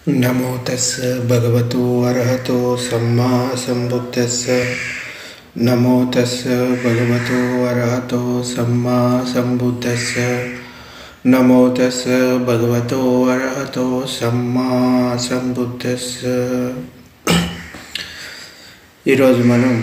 నమో తస్స భగవతో అర్హతో సమ్మా సంబుద్ధస్స నమో తస్స భగవతో అర్హతో సమ్మా సంబుద్ధస్స నమో తస్స భగవతో అర్హతో సమ్మా సంబుద్ధస్స ఈరోజు మనం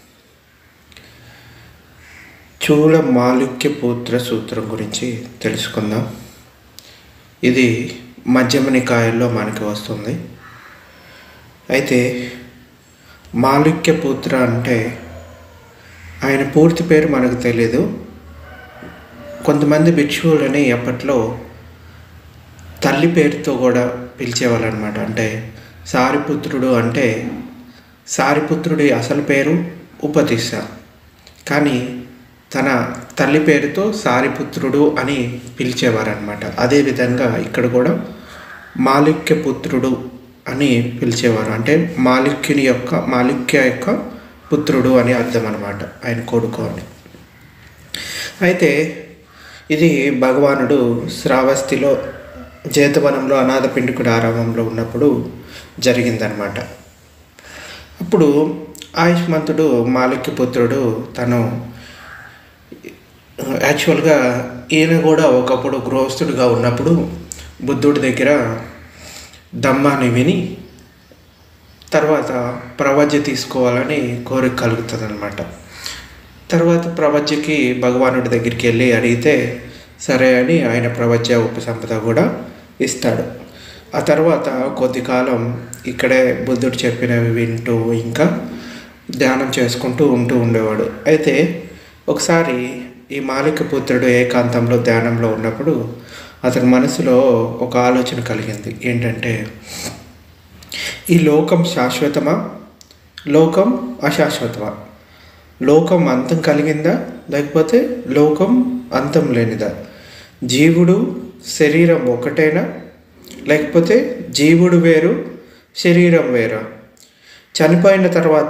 చూడ మాలుక్య పుత్ర సూత్రం గురించి తెలుసుకుందాం ఇది మధ్యమ నికాయంలో మనకి వస్తుంది అయితే మాలుక్య పుత్ర అంటే ఆయన పూర్తి పేరు మనకు తెలియదు కొంతమంది భిక్షువులని అప్పట్లో తల్లి పేరుతో కూడా పిలిచేవాళ్ళు అనమాట అంటే సారిపుత్రుడు అంటే సారిపుత్రుడి అసలు పేరు ఉపతిస్స కానీ తన తల్లి పేరుతో సారిపుత్రుడు అని పిలిచేవారనమాట అదేవిధంగా ఇక్కడ కూడా మాలిక్య పుత్రుడు అని పిలిచేవారు అంటే మాలిక్యుని యొక్క మాలిక్య యొక్క పుత్రుడు అని అర్థం అనమాట ఆయన కొడుకు అని అయితే ఇది భగవానుడు శ్రావస్తిలో జేతవనంలో అనాథ పిండికుడు ఆరామంలో ఉన్నప్పుడు జరిగిందనమాట అప్పుడు ఆయుష్మంతుడు మాలిక్య పుత్రుడు తను యాక్చువల్గా ఈయన కూడా ఒకప్పుడు గృహస్థుడిగా ఉన్నప్పుడు బుద్ధుడి దగ్గర దమ్మాని విని తర్వాత ప్రవజ్య తీసుకోవాలని కోరిక కలుగుతుంది అనమాట తర్వాత ప్రవజ్యకి భగవానుడి దగ్గరికి వెళ్ళి అడిగితే సరే అని ఆయన ప్రవజ్య ఉపసంపద కూడా ఇస్తాడు ఆ తర్వాత కొద్ది కాలం ఇక్కడే బుద్ధుడు చెప్పినవి వింటూ ఇంకా ధ్యానం చేసుకుంటూ ఉంటూ ఉండేవాడు అయితే ఒకసారి ఈ మాలిక పుత్రుడు ఏకాంతంలో ధ్యానంలో ఉన్నప్పుడు అతని మనసులో ఒక ఆలోచన కలిగింది ఏంటంటే ఈ లోకం శాశ్వతమా లోకం అశాశ్వతమా లోకం అంతం కలిగిందా లేకపోతే లోకం అంతం లేనిదా జీవుడు శరీరం ఒకటేనా లేకపోతే జీవుడు వేరు శరీరం వేరా చనిపోయిన తర్వాత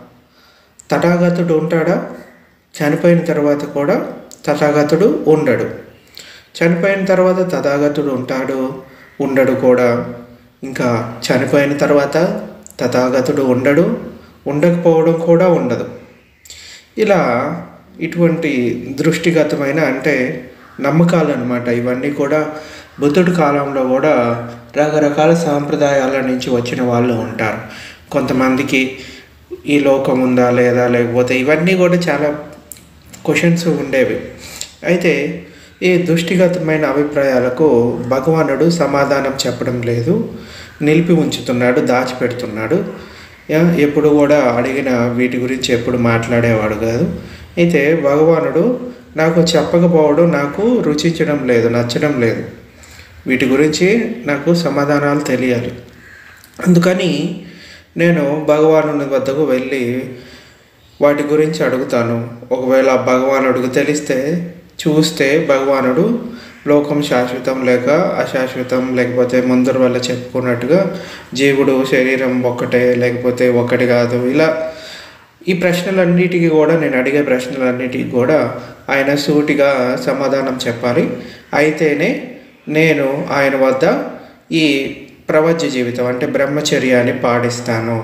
తటాగతుడు ఉంటాడా చనిపోయిన తర్వాత కూడా తథాగతుడు ఉండడు చనిపోయిన తర్వాత తథాగతుడు ఉంటాడు ఉండడు కూడా ఇంకా చనిపోయిన తర్వాత తథాగతుడు ఉండడు ఉండకపోవడం కూడా ఉండదు ఇలా ఇటువంటి దృష్టిగతమైన అంటే నమ్మకాలు అనమాట ఇవన్నీ కూడా బుద్ధుడి కాలంలో కూడా రకరకాల సాంప్రదాయాల నుంచి వచ్చిన వాళ్ళు ఉంటారు కొంతమందికి ఈ లోకం ఉందా లేదా లేకపోతే ఇవన్నీ కూడా చాలా క్వశ్చన్స్ ఉండేవి అయితే ఈ దృష్టిగతమైన అభిప్రాయాలకు భగవానుడు సమాధానం చెప్పడం లేదు నిలిపి ఉంచుతున్నాడు దాచిపెడుతున్నాడు ఎప్పుడు కూడా అడిగిన వీటి గురించి ఎప్పుడు మాట్లాడేవాడు కాదు అయితే భగవానుడు నాకు చెప్పకపోవడం నాకు రుచించడం లేదు నచ్చడం లేదు వీటి గురించి నాకు సమాధానాలు తెలియాలి అందుకని నేను భగవానుని వద్దకు వెళ్ళి వాటి గురించి అడుగుతాను ఒకవేళ భగవానుడికి తెలిస్తే చూస్తే భగవానుడు లోకం శాశ్వతం లేక అశాశ్వతం లేకపోతే ముందర వల్ల చెప్పుకున్నట్టుగా జీవుడు శరీరం ఒక్కటే లేకపోతే ఒక్కటి కాదు ఇలా ఈ ప్రశ్నలన్నిటికీ కూడా నేను అడిగే ప్రశ్నలన్నిటికీ కూడా ఆయన సూటిగా సమాధానం చెప్పాలి అయితేనే నేను ఆయన వద్ద ఈ ప్రవజ్య జీవితం అంటే బ్రహ్మచర్యాన్ని పాటిస్తాను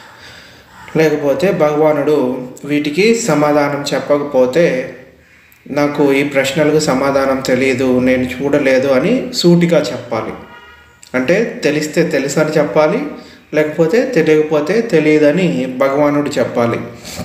లేకపోతే భగవానుడు వీటికి సమాధానం చెప్పకపోతే నాకు ఈ ప్రశ్నలకు సమాధానం తెలియదు నేను చూడలేదు అని సూటిగా చెప్పాలి అంటే తెలిస్తే తెలుసు అని చెప్పాలి లేకపోతే తెలియకపోతే తెలియదని భగవానుడు చెప్పాలి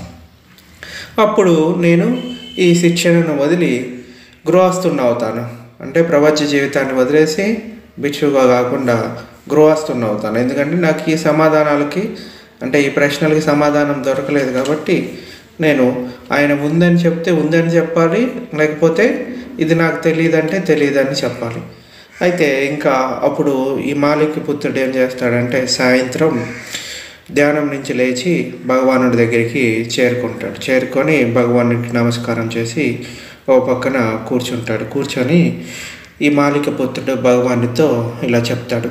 అప్పుడు నేను ఈ శిక్షణను వదిలి గృహస్థుని అవుతాను అంటే ప్రపంచ జీవితాన్ని వదిలేసి భిక్షుగా కాకుండా గృహస్థుని అవుతాను ఎందుకంటే నాకు ఈ సమాధానాలకి అంటే ఈ ప్రశ్నలకి సమాధానం దొరకలేదు కాబట్టి నేను ఆయన ఉందని చెప్తే ఉందని చెప్పాలి లేకపోతే ఇది నాకు తెలియదంటే తెలియదని చెప్పాలి అయితే ఇంకా అప్పుడు ఈ మాలిక పుత్రుడు ఏం చేస్తాడంటే సాయంత్రం ధ్యానం నుంచి లేచి భగవానుడి దగ్గరికి చేరుకుంటాడు చేరుకొని భగవానుడికి నమస్కారం చేసి ఓ పక్కన కూర్చుంటాడు కూర్చొని ఈ మాలిక పుత్రుడు భగవానుడితో ఇలా చెప్తాడు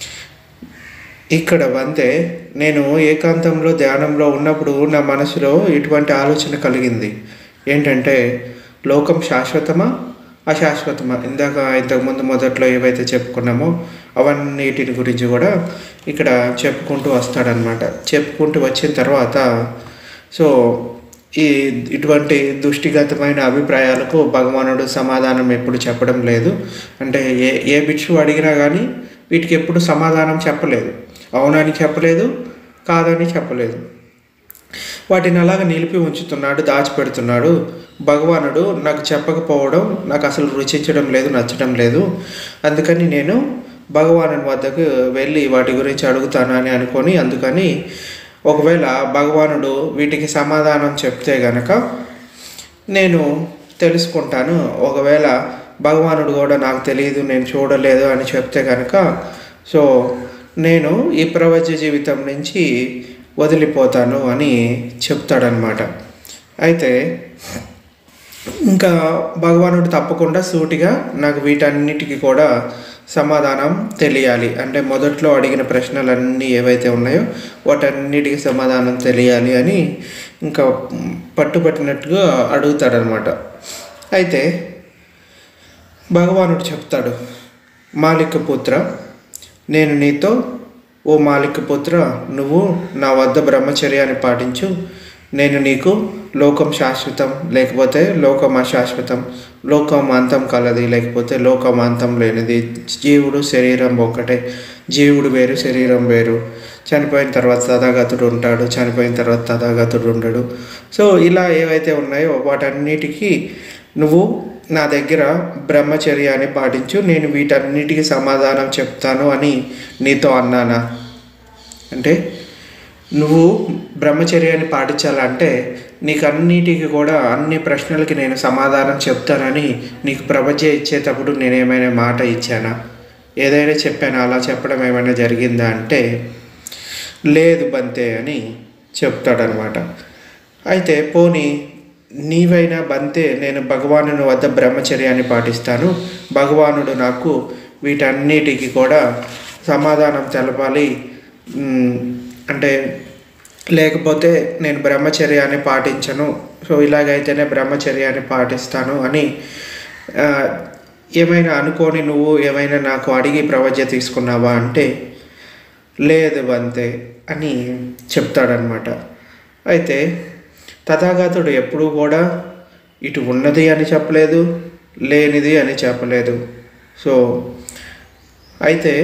ఇక్కడ వంతే నేను ఏకాంతంలో ధ్యానంలో ఉన్నప్పుడు నా మనసులో ఇటువంటి ఆలోచన కలిగింది ఏంటంటే లోకం శాశ్వతమా అశాశ్వతమా ఇందాక ఇంతకుముందు మొదట్లో ఏవైతే చెప్పుకున్నామో అవన్నిటిని గురించి కూడా ఇక్కడ చెప్పుకుంటూ వస్తాడనమాట చెప్పుకుంటూ వచ్చిన తర్వాత సో ఈ ఇటువంటి దృష్టిగతమైన అభిప్రాయాలకు భగవానుడు సమాధానం ఎప్పుడు చెప్పడం లేదు అంటే ఏ ఏ భిక్షు అడిగినా కానీ వీటికి ఎప్పుడు సమాధానం చెప్పలేదు అవునని చెప్పలేదు కాదని చెప్పలేదు వాటిని అలాగ నిలిపి ఉంచుతున్నాడు దాచిపెడుతున్నాడు భగవానుడు నాకు చెప్పకపోవడం నాకు అసలు రుచించడం లేదు నచ్చడం లేదు అందుకని నేను భగవాను వద్దకు వెళ్ళి వాటి గురించి అడుగుతాను అని అనుకొని అందుకని ఒకవేళ భగవానుడు వీటికి సమాధానం చెప్తే గనక నేను తెలుసుకుంటాను ఒకవేళ భగవానుడు కూడా నాకు తెలియదు నేను చూడలేదు అని చెప్తే కనుక సో నేను ఈ ప్రపంచ జీవితం నుంచి వదిలిపోతాను అని చెప్తాడనమాట అయితే ఇంకా భగవానుడు తప్పకుండా సూటిగా నాకు వీటన్నిటికీ కూడా సమాధానం తెలియాలి అంటే మొదట్లో అడిగిన ప్రశ్నలన్నీ ఏవైతే ఉన్నాయో వాటన్నిటికీ సమాధానం తెలియాలి అని ఇంకా పట్టుబట్టినట్టుగా అడుగుతాడనమాట అయితే భగవానుడు చెప్తాడు మాలిక పుత్ర నేను నీతో ఓ మాలిక పుత్ర నువ్వు నా వద్ద బ్రహ్మచర్యాన్ని పాటించు నేను నీకు లోకం శాశ్వతం లేకపోతే లోకం అశాశ్వతం లోకం అంతం కలది లేకపోతే లోకం అంతం లేనిది జీవుడు శరీరం ఒక్కటే జీవుడు వేరు శరీరం వేరు చనిపోయిన తర్వాత తథాగతుడు ఉంటాడు చనిపోయిన తర్వాత తథాగతుడు ఉండడు సో ఇలా ఏవైతే ఉన్నాయో వాటన్నిటికీ నువ్వు నా దగ్గర బ్రహ్మచర్యాన్ని పాటించు నేను వీటన్నిటికీ సమాధానం చెప్తాను అని నీతో అన్నానా అంటే నువ్వు బ్రహ్మచర్యాన్ని పాటించాలంటే నీకు అన్నిటికీ కూడా అన్ని ప్రశ్నలకి నేను సమాధానం చెప్తానని నీకు ప్రపంచ ఇచ్చేటప్పుడు నేను ఏమైనా మాట ఇచ్చానా ఏదైనా చెప్పానా అలా చెప్పడం ఏమైనా జరిగిందా అంటే లేదు బంతే అని చెప్తాడనమాట అయితే పోనీ నీవైనా బంతే నేను భగవానుని వద్ద బ్రహ్మచర్యాన్ని పాటిస్తాను భగవానుడు నాకు వీటన్నిటికీ కూడా సమాధానం తెలపాలి మ్, అంటే లేకపోతే నేను బ్రహ్మచర్యాన్ని పాటించను సో ఇలాగైతేనే బ్రహ్మచర్యాన్ని పాటిస్తాను అని ఆ, ఏమైనా అనుకొని నువ్వు ఏమైనా నాకు అడిగి ప్రవజ్య తీసుకున్నావా అంటే లేదు బంతే అని చెప్తాడనమాట అయితే తథాగతుడు ఎప్పుడూ కూడా ఇటు ఉన్నది అని చెప్పలేదు లేనిది అని చెప్పలేదు సో అయితే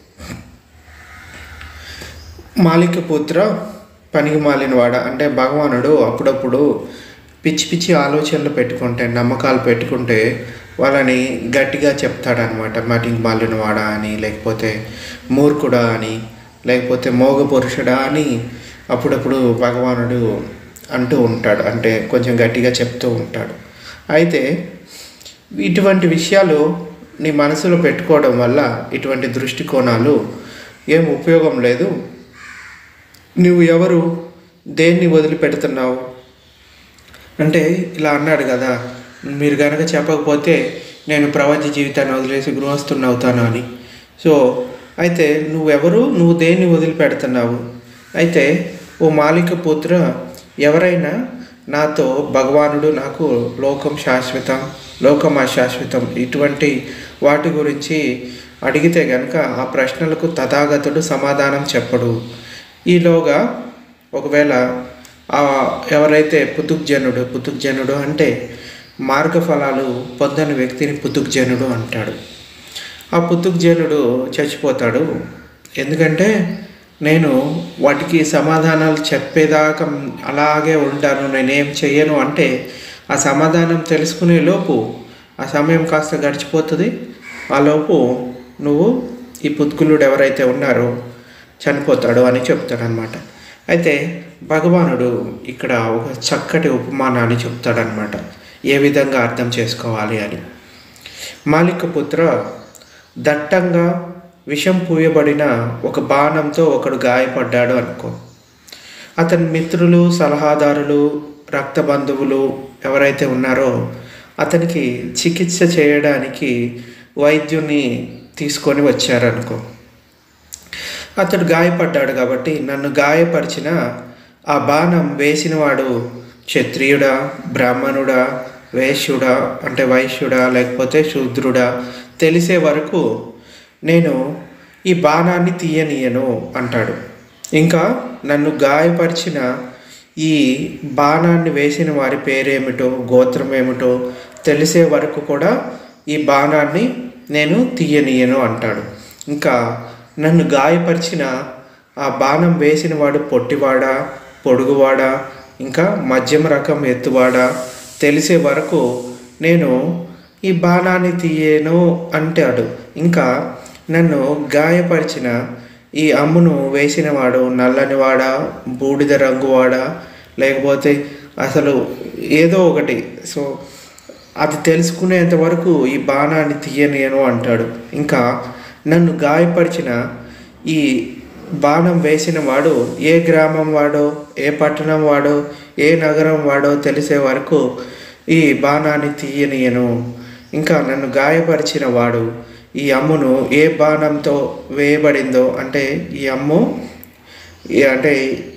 మాలిక పుత్ర పనికి మాలినవాడ అంటే భగవానుడు అప్పుడప్పుడు పిచ్చి పిచ్చి ఆలోచనలు పెట్టుకుంటే నమ్మకాలు పెట్టుకుంటే వాళ్ళని గట్టిగా చెప్తాడనమాట మటికి మాలినవాడ అని లేకపోతే మూర్ఖుడా అని లేకపోతే మోగ పురుషుడా అని అప్పుడప్పుడు భగవానుడు అంటూ ఉంటాడు అంటే కొంచెం గట్టిగా చెప్తూ ఉంటాడు అయితే ఇటువంటి విషయాలు నీ మనసులో పెట్టుకోవడం వల్ల ఇటువంటి దృష్టికోణాలు ఏం ఉపయోగం లేదు నువ్వు ఎవరు దేన్ని వదిలిపెడుతున్నావు అంటే ఇలా అన్నాడు కదా మీరు కనుక చెప్పకపోతే నేను ప్రపంచ జీవితాన్ని వదిలేసి గృహస్థుని అవుతాను అని సో అయితే నువ్వెవరు నువ్వు దేన్ని వదిలిపెడుతున్నావు అయితే ఓ మాలిక పుత్ర ఎవరైనా నాతో భగవానుడు నాకు లోకం శాశ్వతం లోకం అశాశ్వతం ఇటువంటి వాటి గురించి అడిగితే గనుక ఆ ప్రశ్నలకు తథాగతుడు సమాధానం చెప్పడు ఈలోగా ఒకవేళ ఆ ఎవరైతే పుతుగ్జనుడు పుతుగ్జనుడు అంటే మార్గఫలాలు పొందని వ్యక్తిని పుతుగ్జనుడు అంటాడు ఆ పుతుగ్జనుడు చచ్చిపోతాడు ఎందుకంటే నేను వాటికి సమాధానాలు చెప్పేదాకా అలాగే ఉంటాను నేనేం చెయ్యను అంటే ఆ సమాధానం తెలుసుకునే లోపు ఆ సమయం కాస్త గడిచిపోతుంది ఆ లోపు నువ్వు ఈ పుత్కులుడు ఎవరైతే ఉన్నారో చనిపోతాడు అని చెప్తాడనమాట అయితే భగవానుడు ఇక్కడ ఒక చక్కటి ఉపమానాన్ని చెప్తాడనమాట ఏ విధంగా అర్థం చేసుకోవాలి అని మాలిక పుత్ర దట్టంగా విషం పూయబడిన ఒక బాణంతో ఒకడు గాయపడ్డాడు అనుకో అతని మిత్రులు సలహాదారులు రక్త బంధువులు ఎవరైతే ఉన్నారో అతనికి చికిత్స చేయడానికి వైద్యుని తీసుకొని వచ్చారనుకో అతడు గాయపడ్డాడు కాబట్టి నన్ను గాయపరిచిన ఆ బాణం వేసినవాడు క్షత్రియుడా బ్రాహ్మణుడా వేశ్యుడా అంటే వైశ్యుడా లేకపోతే శూద్రుడా తెలిసే వరకు నేను ఈ బాణాన్ని తీయనీయను అంటాడు ఇంకా నన్ను గాయపరిచిన ఈ బాణాన్ని వేసిన వారి పేరేమిటో గోత్రం ఏమిటో తెలిసే వరకు కూడా ఈ బాణాన్ని నేను తీయనీయను అంటాడు ఇంకా నన్ను గాయపరిచిన ఆ బాణం వేసిన వాడు పొట్టివాడా పొడుగువాడా ఇంకా మధ్యమ రకం ఎత్తువాడా తెలిసే వరకు నేను ఈ బాణాన్ని తీయను అంటాడు ఇంకా నన్ను గాయపరిచిన ఈ అమ్మును వేసినవాడు నల్లనివాడా బూడిద రంగువాడా లేకపోతే అసలు ఏదో ఒకటి సో అది తెలుసుకునేంత వరకు ఈ బాణాన్ని తీయనేను అంటాడు ఇంకా నన్ను గాయపరిచిన ఈ బాణం వేసిన వాడు ఏ గ్రామం వాడో ఏ పట్టణం వాడో ఏ నగరం వాడో తెలిసే వరకు ఈ బాణాన్ని తీయనీయను ఇంకా నన్ను గాయపరిచిన వాడు ఈ అమ్మును ఏ బాణంతో వేయబడిందో అంటే ఈ అమ్ము ఈ అంటే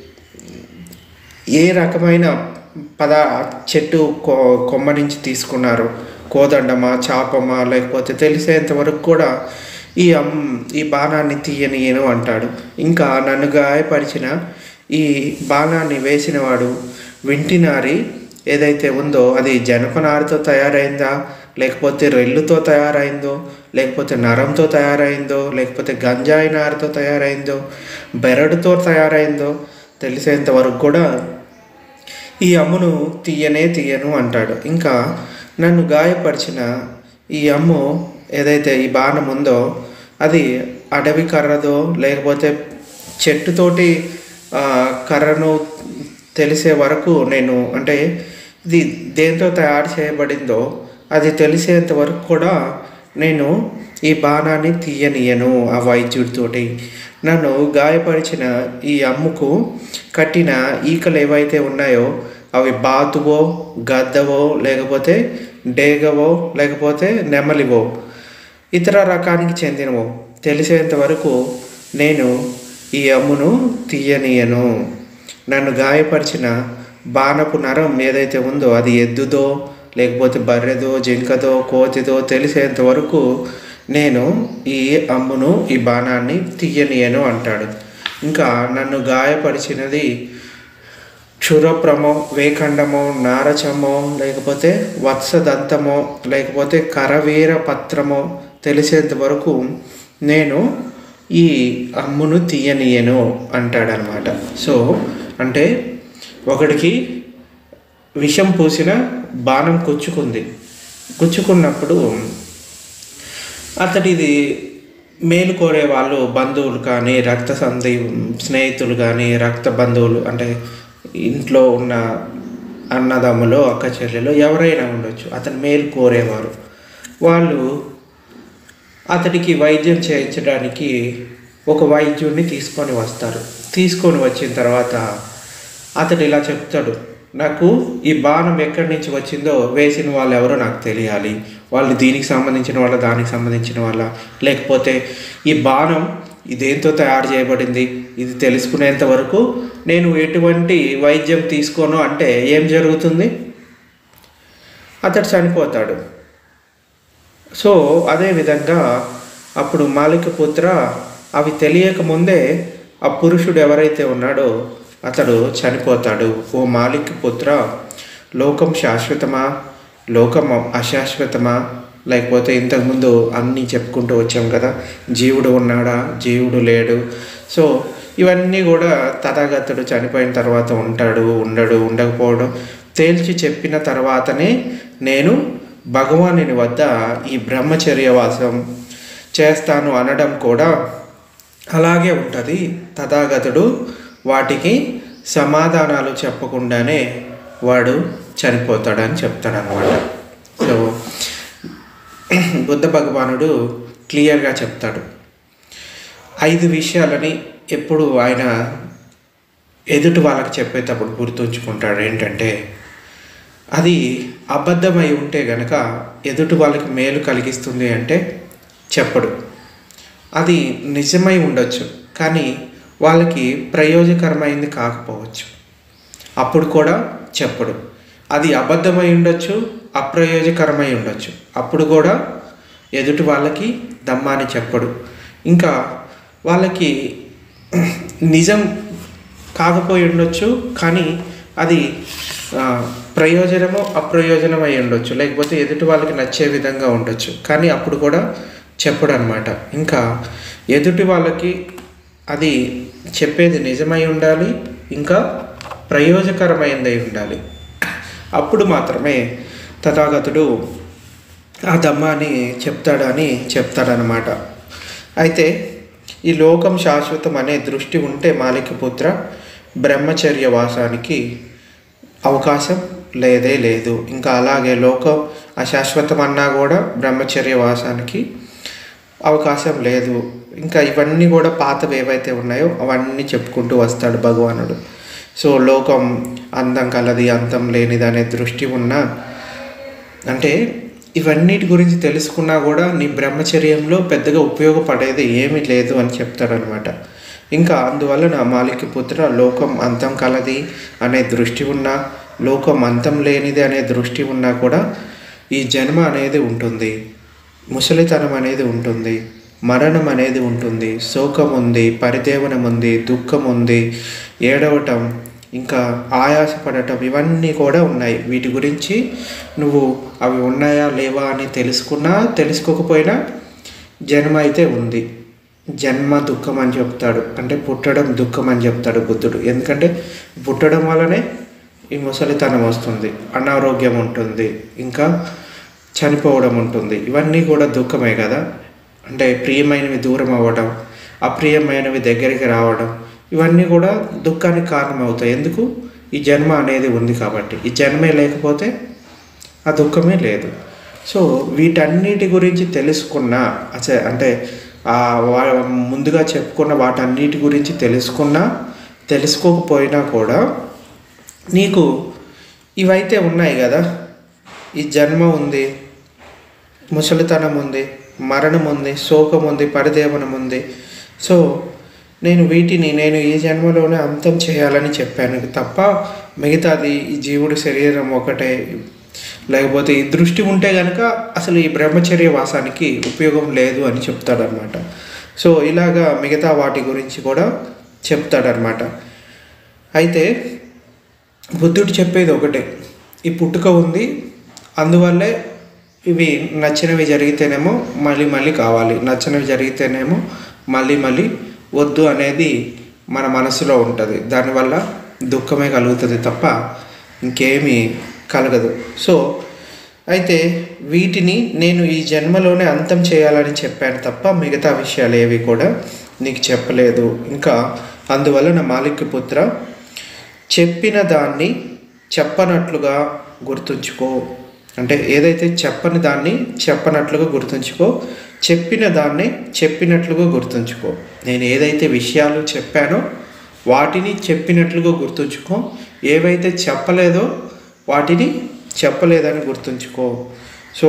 ఏ రకమైన పద చెట్టు కొ కొమ్మ నుంచి తీసుకున్నారు కోదండమా చాపమా లేకపోతే తెలిసేంత వరకు కూడా ఈ అమ్ ఈ బాణాన్ని తీయనీయను అంటాడు ఇంకా నన్ను గాయపరిచిన ఈ బాణాన్ని వేసినవాడు వింటినారి ఏదైతే ఉందో అది జనపనారతో తయారైందా లేకపోతే రెల్లుతో తయారైందో లేకపోతే నరంతో తయారైందో లేకపోతే గంజాయి నారతో తయారైందో బెరడుతో తయారైందో తెలిసేంత వరకు కూడా ఈ అమ్మును తీయనే తీయను అంటాడు ఇంకా నన్ను గాయపరిచిన ఈ అమ్ము ఏదైతే ఈ బాణం ఉందో అది అడవి కర్రదో లేకపోతే చెట్టుతోటి ఆ, కర్రను తెలిసే వరకు నేను అంటే ఇది దేంతో తయారు చేయబడిందో అది తెలిసేంత వరకు కూడా నేను ఈ బాణాన్ని తీయనీయను ఆ వైద్యుడితోటి నన్ను గాయపరిచిన ఈ అమ్ముకు కట్టిన ఈకలు ఏవైతే ఉన్నాయో అవి బాతువో గద్దవో లేకపోతే డేగవో లేకపోతే నెమలివో ఇతర రకానికి చెందినవో తెలిసేంత వరకు నేను ఈ అమ్మును తీయనీయను నన్ను గాయపరిచిన బాణపు నరం ఏదైతే ఉందో అది ఎద్దుదో లేకపోతే బర్రెదో జింకదో కోతిదో తెలిసేంత వరకు నేను ఈ అమ్మును ఈ బాణాన్ని తీయనీయను అంటాడు ఇంకా నన్ను గాయపరిచినది క్షురప్రమో వేఖండమో నారచమో లేకపోతే వత్సదంతమో లేకపోతే కరవీర పత్రమో తెలిసేంత వరకు నేను ఈ అమ్మును తీయనీయను అంటాడనమాట సో అంటే ఒకడికి విషం పూసిన బాణం గుచ్చుకుంది గుచ్చుకున్నప్పుడు అతడిది మేలు కోరే వాళ్ళు బంధువులు కానీ రక్త సంధి స్నేహితులు కానీ రక్త బంధువులు అంటే ఇంట్లో ఉన్న అన్నదమ్ములు అక్క చెల్లెలు ఎవరైనా ఉండొచ్చు అతను మేలు కోరేవారు వాళ్ళు అతడికి వైద్యం చేయించడానికి ఒక వైద్యుడిని తీసుకొని వస్తారు తీసుకొని వచ్చిన తర్వాత అతడు ఇలా చెప్తాడు నాకు ఈ బాణం ఎక్కడి నుంచి వచ్చిందో వేసిన వాళ్ళు ఎవరో నాకు తెలియాలి వాళ్ళు దీనికి సంబంధించిన వాళ్ళ దానికి సంబంధించిన వాళ్ళ లేకపోతే ఈ బాణం ఇదేంతో తయారు చేయబడింది ఇది తెలుసుకునేంత వరకు నేను ఎటువంటి వైద్యం తీసుకోను అంటే ఏం జరుగుతుంది అతడు చనిపోతాడు సో అదేవిధంగా అప్పుడు మాలిక పుత్ర అవి తెలియక ముందే ఆ పురుషుడు ఎవరైతే ఉన్నాడో అతడు చనిపోతాడు ఓ మాలిక పుత్ర లోకం శాశ్వతమా లోకం అశాశ్వతమా లేకపోతే ఇంతకుముందు అన్నీ చెప్పుకుంటూ వచ్చాం కదా జీవుడు ఉన్నాడా జీవుడు లేడు సో ఇవన్నీ కూడా తథాగతుడు చనిపోయిన తర్వాత ఉంటాడు ఉండడు ఉండకపోవడం తేల్చి చెప్పిన తర్వాతనే నేను భగవానుని వద్ద ఈ బ్రహ్మచర్యవాసం చేస్తాను అనడం కూడా అలాగే ఉంటుంది తథాగతుడు వాటికి సమాధానాలు చెప్పకుండానే వాడు చనిపోతాడని చెప్తాడనమాట సో బుద్ధ భగవానుడు క్లియర్గా చెప్తాడు ఐదు విషయాలని ఎప్పుడు ఆయన ఎదుటి వాళ్ళకి చెప్పేటప్పుడు గుర్తుంచుకుంటాడు ఏంటంటే అది అబద్ధమై ఉంటే గనక ఎదుటి వాళ్ళకి మేలు కలిగిస్తుంది అంటే చెప్పడు అది నిజమై ఉండొచ్చు కానీ వాళ్ళకి ప్రయోజకరమైంది కాకపోవచ్చు అప్పుడు కూడా చెప్పడు అది అబద్ధమై ఉండొచ్చు అప్రయోజకరమై ఉండొచ్చు అప్పుడు కూడా ఎదుటి వాళ్ళకి దమ్మాని చెప్పడు ఇంకా వాళ్ళకి నిజం కాకపోయి ఉండొచ్చు కానీ అది ఆ, ప్రయోజనము అప్రయోజనం అయి ఉండొచ్చు లేకపోతే ఎదుటి వాళ్ళకి నచ్చే విధంగా ఉండొచ్చు కానీ అప్పుడు కూడా చెప్పడు అనమాట ఇంకా ఎదుటి వాళ్ళకి అది చెప్పేది నిజమై ఉండాలి ఇంకా ప్రయోజకరమైనదై ఉండాలి అప్పుడు మాత్రమే తథాగతుడు ఆ దమ్మాని చెప్తాడని చెప్తాడనమాట అయితే ఈ లోకం శాశ్వతం అనే దృష్టి ఉంటే మాలికపుత్ర బ్రహ్మచర్య వాసానికి అవకాశం లేదే లేదు ఇంకా అలాగే లోకం అశాశ్వతం అన్నా కూడా బ్రహ్మచర్య వాసానికి అవకాశం లేదు ఇంకా ఇవన్నీ కూడా పాతవి ఏవైతే ఉన్నాయో అవన్నీ చెప్పుకుంటూ వస్తాడు భగవానుడు సో లోకం అందం కలది అంతం లేనిది అనే దృష్టి ఉన్న అంటే ఇవన్నిటి గురించి తెలుసుకున్నా కూడా నీ బ్రహ్మచర్యంలో పెద్దగా ఉపయోగపడేది ఏమీ లేదు అని చెప్తాడనమాట ఇంకా అందువల్ల నా మాలికి పుత్ర లోకం అంతం కలది అనే దృష్టి ఉన్నా లోకం అంతం లేనిది అనే దృష్టి ఉన్నా కూడా ఈ జన్మ అనేది ఉంటుంది ముసలితనం అనేది ఉంటుంది మరణం అనేది ఉంటుంది శోకం ఉంది పరిదేవనం ఉంది దుఃఖం ఉంది ఏడవటం ఇంకా ఆయాసపడటం ఇవన్నీ కూడా ఉన్నాయి వీటి గురించి నువ్వు అవి ఉన్నాయా లేవా అని తెలుసుకున్నా తెలుసుకోకపోయినా జన్మ అయితే ఉంది జన్మ దుఃఖం అని చెప్తాడు అంటే పుట్టడం దుఃఖం అని చెప్తాడు బుద్ధుడు ఎందుకంటే పుట్టడం వల్లనే ఈ ముసలితనం వస్తుంది అనారోగ్యం ఉంటుంది ఇంకా చనిపోవడం ఉంటుంది ఇవన్నీ కూడా దుఃఖమే కదా అంటే ప్రియమైనవి దూరం అవ్వడం అప్రియమైనవి దగ్గరికి రావడం ఇవన్నీ కూడా దుఃఖానికి కారణమవుతాయి ఎందుకు ఈ జన్మ అనేది ఉంది కాబట్టి ఈ జన్మే లేకపోతే ఆ దుఃఖమే లేదు సో వీటన్నిటి గురించి తెలుసుకున్న అసే అంటే ఆ వా- ముందుగా చెప్పుకున్న వాటన్నిటి గురించి తెలుసుకున్నా తెలుసుకోకపోయినా కూడా నీకు ఇవైతే ఉన్నాయి కదా ఈ జన్మ ఉంది ముసలితనం ఉంది మరణం ఉంది శోకం ఉంది పరిదేవనం ఉంది సో నేను వీటిని నేను ఈ జన్మలోనే అంతం చేయాలని చెప్పాను తప్ప మిగతాది ఈ జీవుడి శరీరం ఒకటే లేకపోతే ఈ దృష్టి ఉంటే కనుక అసలు ఈ బ్రహ్మచర్య వాసానికి ఉపయోగం లేదు అని చెప్తాడనమాట సో ఇలాగా మిగతా వాటి గురించి కూడా చెప్తాడనమాట అయితే బుద్ధుడు చెప్పేది ఒకటే ఈ పుట్టుక ఉంది అందువల్లే ఇవి నచ్చినవి జరిగితేనేమో మళ్ళీ మళ్ళీ కావాలి నచ్చినవి జరిగితేనేమో మళ్ళీ మళ్ళీ వద్దు అనేది మన మనసులో ఉంటుంది దానివల్ల దుఃఖమే కలుగుతుంది తప్ప ఇంకేమీ కలగదు సో అయితే వీటిని నేను ఈ జన్మలోనే అంతం చేయాలని చెప్పాను తప్ప మిగతా విషయాలు ఏవి కూడా నీకు చెప్పలేదు ఇంకా అందువల్ల నా మాలిక్ పుత్ర చెప్పిన దాన్ని చెప్పనట్లుగా గుర్తుంచుకో అంటే ఏదైతే చెప్పని దాన్ని చెప్పనట్లుగా గుర్తుంచుకో చెప్పిన దాన్ని చెప్పినట్లుగా గుర్తుంచుకో నేను ఏదైతే విషయాలు చెప్పానో వాటిని చెప్పినట్లుగా గుర్తుంచుకో ఏవైతే చెప్పలేదో వాటిని చెప్పలేదని గుర్తుంచుకో సో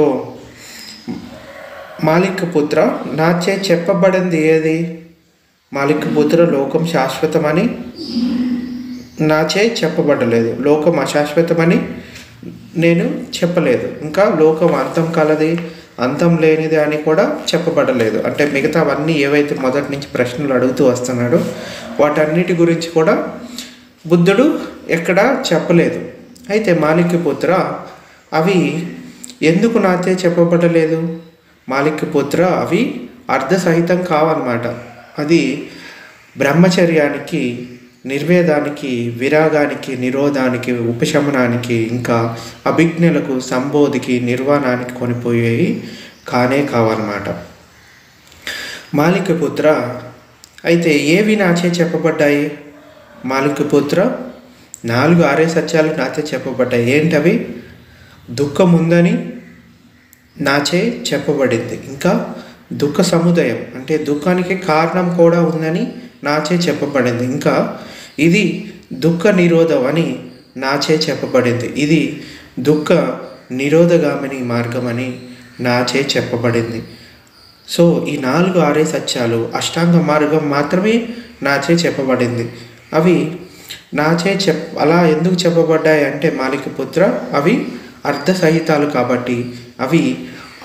మాలిక్ పుత్ర నాచే చెప్పబడింది ఏది మాలిక్ పుత్ర లోకం శాశ్వతమని నాచే చెప్పబడలేదు లోకం అశాశ్వతమని నేను చెప్పలేదు ఇంకా లోకం అంతం కలది అంతం లేనిది అని కూడా చెప్పబడలేదు అంటే మిగతావన్నీ ఏవైతే మొదటి నుంచి ప్రశ్నలు అడుగుతూ వస్తున్నాడో వాటన్నిటి గురించి కూడా బుద్ధుడు ఎక్కడా చెప్పలేదు అయితే మాలిక్య పుత్ర అవి ఎందుకు నాతే చెప్పబడలేదు మాలిక్య పుత్ర అవి అర్ధసహితం కావన్నమాట అది బ్రహ్మచర్యానికి నిర్వేదానికి విరాగానికి నిరోధానికి ఉపశమనానికి ఇంకా అభిజ్ఞలకు సంబోధికి నిర్వాణానికి కొనిపోయేవి కానే కావన్నమాట మాలికపుత్ర అయితే ఏవి నాచే చెప్పబడ్డాయి మాలికపుత్ర నాలుగు ఆరే సత్యాలు నాచే చెప్పబడ్డాయి ఏంటవి దుఃఖం ఉందని నాచే చెప్పబడింది ఇంకా దుఃఖ సముదయం అంటే దుఃఖానికి కారణం కూడా ఉందని నాచే చెప్పబడింది ఇంకా ఇది దుఃఖ నిరోధం అని నాచే చెప్పబడింది ఇది దుఃఖ నిరోధగామిని మార్గం అని నాచే చెప్పబడింది సో ఈ నాలుగు ఆరే సత్యాలు అష్టాంగ మార్గం మాత్రమే నాచే చెప్పబడింది అవి నాచే చెప్ అలా ఎందుకు చెప్పబడ్డాయి అంటే మాలిక పుత్ర అవి అర్ధసహితాలు కాబట్టి అవి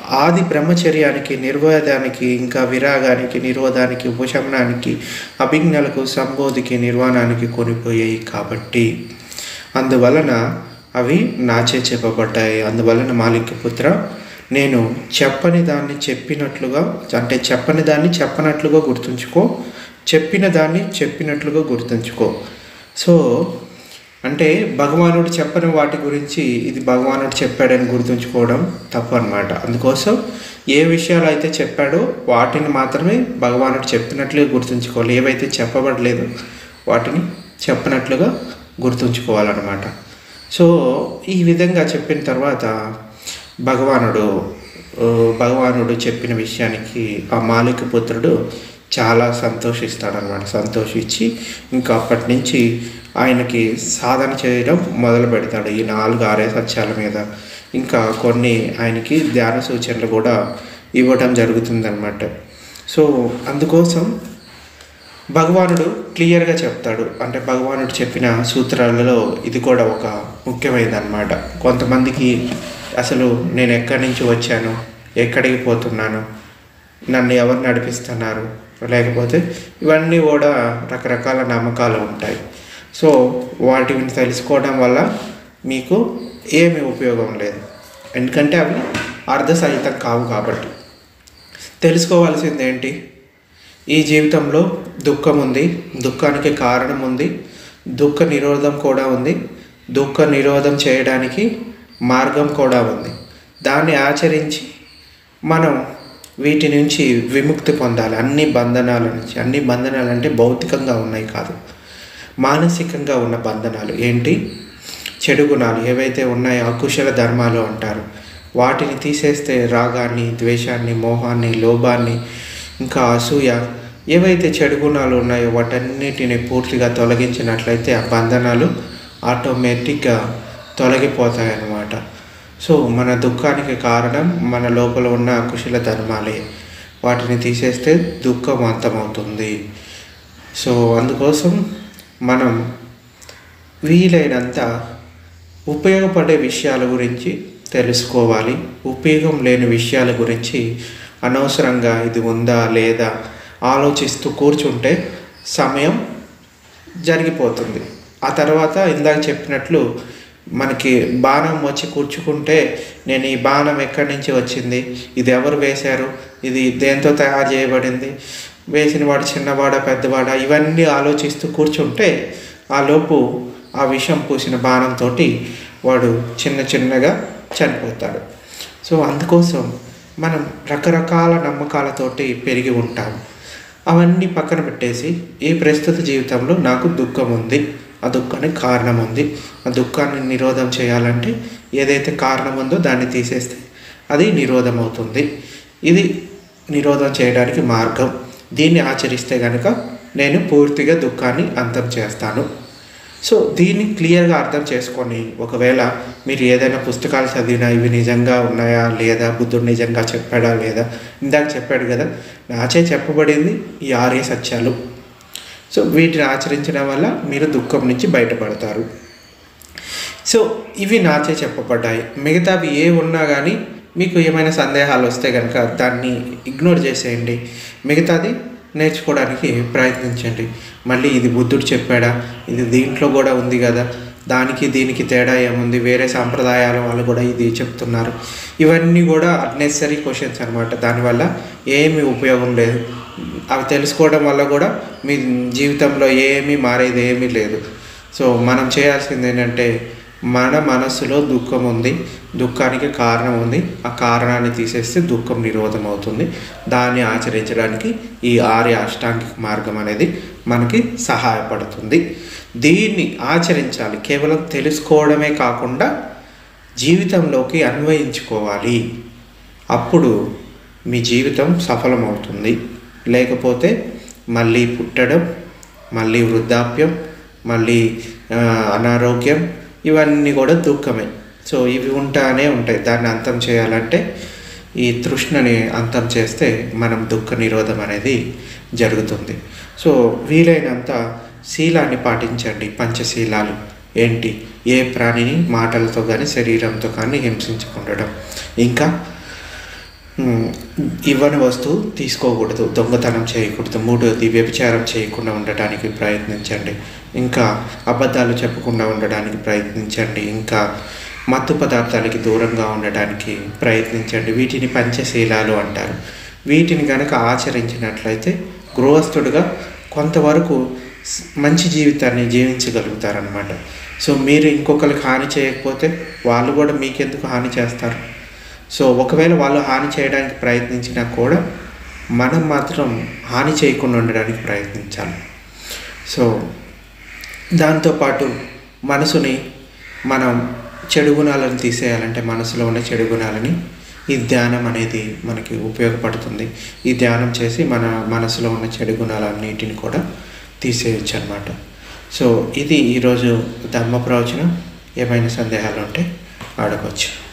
ఆది బ్రహ్మచర్యానికి నిర్వేదానికి ఇంకా విరాగానికి నిరోధానికి ఉపశమనానికి అభిజ్ఞలకు సంబోధికి నిర్వాణానికి కొనిపోయాయి కాబట్టి అందువలన అవి నాచే చెప్పబడ్డాయి అందువలన మాలిక్యపుత్ర నేను చెప్పని దాన్ని చెప్పినట్లుగా అంటే చెప్పని దాన్ని చెప్పనట్లుగా గుర్తుంచుకో చెప్పిన దాన్ని చెప్పినట్లుగా గుర్తుంచుకో సో అంటే భగవానుడు చెప్పని వాటి గురించి ఇది భగవానుడు చెప్పాడని గుర్తుంచుకోవడం తప్పు అనమాట అందుకోసం ఏ విషయాలు అయితే చెప్పాడో వాటిని మాత్రమే భగవానుడు చెప్పినట్లుగా గుర్తుంచుకోవాలి ఏవైతే చెప్పబడలేదో వాటిని చెప్పినట్లుగా గుర్తుంచుకోవాలన్నమాట సో ఈ విధంగా చెప్పిన తర్వాత భగవానుడు ఆ, భగవానుడు చెప్పిన విషయానికి ఆ మాలిక పుత్రుడు చాలా సంతోషిస్తాడనమాట సంతోషించి ఇంకా అప్పటి నుంచి ఆయనకి సాధన చేయడం మొదలు పెడతాడు ఈ నాలుగు ఆరే సత్యాల మీద ఇంకా కొన్ని ఆయనకి ధ్యాన సూచనలు కూడా ఇవ్వడం జరుగుతుందన్నమాట సో అందుకోసం భగవానుడు క్లియర్గా చెప్తాడు అంటే భగవానుడు చెప్పిన సూత్రాలలో ఇది కూడా ఒక ముఖ్యమైనదన్నమాట కొంతమందికి అసలు నేను ఎక్కడి నుంచి వచ్చాను ఎక్కడికి పోతున్నాను నన్ను ఎవరు నడిపిస్తున్నారు లేకపోతే ఇవన్నీ కూడా రకరకాల నమ్మకాలు ఉంటాయి సో వాటిని తెలుసుకోవడం వల్ల మీకు ఏమి ఉపయోగం లేదు ఎందుకంటే అవి అర్ధసహితం కావు కాబట్టి తెలుసుకోవాల్సింది ఏంటి ఈ జీవితంలో దుఃఖం ఉంది దుఃఖానికి కారణం ఉంది దుఃఖ నిరోధం కూడా ఉంది దుఃఖ నిరోధం చేయడానికి మార్గం కూడా ఉంది దాన్ని ఆచరించి మనం వీటి నుంచి విముక్తి పొందాలి అన్ని బంధనాల నుంచి అన్ని బంధనాలు అంటే భౌతికంగా ఉన్నాయి కాదు మానసికంగా ఉన్న బంధనాలు ఏంటి చెడు గుణాలు ఏవైతే ఉన్నాయో అకుశల ధర్మాలు అంటారు వాటిని తీసేస్తే రాగాన్ని ద్వేషాన్ని మోహాన్ని లోభాన్ని ఇంకా అసూయ ఏవైతే చెడు గుణాలు ఉన్నాయో వాటన్నిటిని పూర్తిగా తొలగించినట్లయితే ఆ బంధనాలు ఆటోమేటిక్గా తొలగిపోతాయి అన్నమాట సో మన దుఃఖానికి కారణం మన లోపల ఉన్న కుశల ధర్మాలే వాటిని తీసేస్తే దుఃఖం అంతమవుతుంది సో అందుకోసం మనం వీలైనంత ఉపయోగపడే విషయాల గురించి తెలుసుకోవాలి ఉపయోగం లేని విషయాల గురించి అనవసరంగా ఇది ఉందా లేదా ఆలోచిస్తూ కూర్చుంటే సమయం జరిగిపోతుంది ఆ తర్వాత ఇందాక చెప్పినట్లు మనకి బాణం వచ్చి కూర్చుకుంటే నేను ఈ బాణం ఎక్కడి నుంచి వచ్చింది ఇది ఎవరు వేశారు ఇది దేంతో తయారు చేయబడింది వేసిన వాడు చిన్నవాడా పెద్దవాడా ఇవన్నీ ఆలోచిస్తూ కూర్చుంటే ఆ లోపు ఆ విషం పూసిన బాణంతో వాడు చిన్న చిన్నగా చనిపోతాడు సో అందుకోసం మనం రకరకాల నమ్మకాలతోటి పెరిగి ఉంటాం అవన్నీ పక్కన పెట్టేసి ఈ ప్రస్తుత జీవితంలో నాకు దుఃఖం ఉంది ఆ దుఃఖానికి కారణం ఉంది ఆ దుఃఖాన్ని నిరోధం చేయాలంటే ఏదైతే కారణం ఉందో దాన్ని తీసేస్తే అది నిరోధం అవుతుంది ఇది నిరోధం చేయడానికి మార్గం దీన్ని ఆచరిస్తే కనుక నేను పూర్తిగా దుఃఖాన్ని అంతం చేస్తాను సో దీన్ని క్లియర్గా అర్థం చేసుకొని ఒకవేళ మీరు ఏదైనా పుస్తకాలు చదివినా ఇవి నిజంగా ఉన్నాయా లేదా బుద్ధుడు నిజంగా చెప్పాడా లేదా ఇందాక చెప్పాడు కదా నాచే చెప్పబడింది ఈ ఆర్య సత్యాలు సో వీటిని ఆచరించడం వల్ల మీరు దుఃఖం నుంచి బయటపడతారు సో ఇవి నాచే చెప్పబడ్డాయి మిగతావి ఏ ఉన్నా కానీ మీకు ఏమైనా సందేహాలు వస్తే కనుక దాన్ని ఇగ్నోర్ చేసేయండి మిగతాది నేర్చుకోవడానికి ప్రయత్నించండి మళ్ళీ ఇది బుద్ధుడు చెప్పాడా ఇది దీంట్లో కూడా ఉంది కదా దానికి దీనికి తేడా ఏముంది వేరే సాంప్రదాయాల వాళ్ళు కూడా ఇది చెప్తున్నారు ఇవన్నీ కూడా అన్నెసరీ క్వశ్చన్స్ అనమాట దానివల్ల ఏమీ ఉపయోగం లేదు అవి తెలుసుకోవడం వల్ల కూడా మీ జీవితంలో ఏమీ మారేది ఏమీ లేదు సో మనం చేయాల్సింది ఏంటంటే మన మనస్సులో దుఃఖం ఉంది దుఃఖానికి కారణం ఉంది ఆ కారణాన్ని తీసేస్తే దుఃఖం నిరోధం అవుతుంది దాన్ని ఆచరించడానికి ఈ ఆర్య అష్టాంగిక మార్గం అనేది మనకి సహాయపడుతుంది దీన్ని ఆచరించాలి కేవలం తెలుసుకోవడమే కాకుండా జీవితంలోకి అన్వయించుకోవాలి అప్పుడు మీ జీవితం సఫలమవుతుంది లేకపోతే మళ్ళీ పుట్టడం మళ్ళీ వృద్ధాప్యం మళ్ళీ ఆ, అనారోగ్యం ఇవన్నీ కూడా దుఃఖమే సో ఇవి ఉంటానే ఉంటాయి దాన్ని అంతం చేయాలంటే ఈ తృష్ణని అంతం చేస్తే మనం దుఃఖ నిరోధం అనేది జరుగుతుంది సో వీలైనంత శీలాన్ని పాటించండి పంచశీలాలు ఏంటి ఏ ప్రాణిని మాటలతో కానీ శరీరంతో కానీ హింసించకుండడం ఇంకా మ్, ఇవ్వని వస్తువు తీసుకోకూడదు దొంగతనం చేయకూడదు మూడోది వ్యభిచారం చేయకుండా ఉండటానికి ప్రయత్నించండి ఇంకా అబద్ధాలు చెప్పకుండా ఉండడానికి ప్రయత్నించండి ఇంకా మత్తు పదార్థాలకి దూరంగా ఉండడానికి ప్రయత్నించండి వీటిని పంచశీలాలు అంటారు వీటిని కనుక ఆచరించినట్లయితే గృహస్థుడుగా కొంతవరకు స్- మంచి జీవితాన్ని జీవించగలుగుతారనమాట సో మీరు ఇంకొకరికి హాని చేయకపోతే వాళ్ళు కూడా మీకెందుకు హాని చేస్తారు సో ఒకవేళ వాళ్ళు హాని చేయడానికి ప్రయత్నించినా కూడా మనం మాత్రం హాని చేయకుండా ఉండడానికి ప్రయత్నించాలి సో దాంతోపాటు మనసుని మనం చెడు గుణాలను తీసేయాలంటే మనసులో ఉన్న చెడు గుణాలని ఈ ధ్యానం అనేది మనకి ఉపయోగపడుతుంది ఈ ధ్యానం చేసి మన మనసులో ఉన్న చెడు గుణాలన్నిటిని కూడా తీసేయచ్చు అనమాట సో ఇది ఈరోజు ధర్మ ప్రవచనం ఏమైనా సందేహాలు ఉంటే అడగవచ్చు